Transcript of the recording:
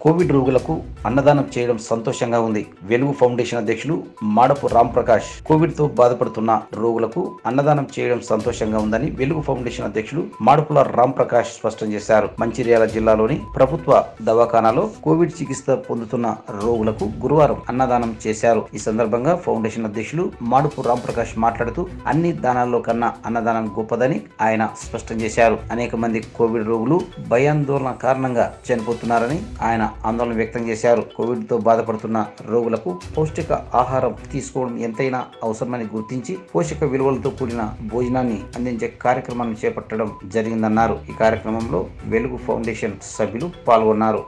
Covid రోగులకు అన్నదానం చేయడం సంతోషంగా ఉంది వెలుగు ఫౌండేషన్ అధ్యక్షులు మాడపు రామ్ ప్రకాష్ కోవిడ్ తో బాధపడుతున్న రోగులకు అన్నదానం చేయడం సంతోషంగా ఉందని వెలుగు ఫౌండేషన్ అధ్యక్షులు మాడపుల రామ్ ప్రకాష్ స్పష్టం చేశారు మంచిర్యాల జిల్లాలోని ప్రభుత్వ దవాఖానాలో కోవిడ్ చికిత్స పొందుతున్న రోగులకు గురువారం అన్నదానం చేశారు ఈ సందర్భంగా ఫౌండేషన్ అధ్యక్షులు మాడుపు రామ్ ప్రకాష్ మాట్లాడుతూ అన్ని దానాల్లో కన్నా అన్నదానం గొప్పదని ఆయన స్పష్టం చేశారు అనేక మంది కోవిడ్ రోగులు భయాందోళన కారణంగా చనిపోతున్నారని ఆయన ఆందోళన వ్యక్తం చేశారు కోవిడ్ తో బాధపడుతున్న రోగులకు పౌష్టిక ఆహారం తీసుకోవడం ఎంతైనా అవసరమని గుర్తించి పోషక విలువలతో కూడిన భోజనాన్ని అందించే కార్యక్రమాన్ని చేపట్టడం జరిగిందన్నారు ఈ కార్యక్రమంలో వెలుగు ఫౌండేషన్ సభ్యులు పాల్గొన్నారు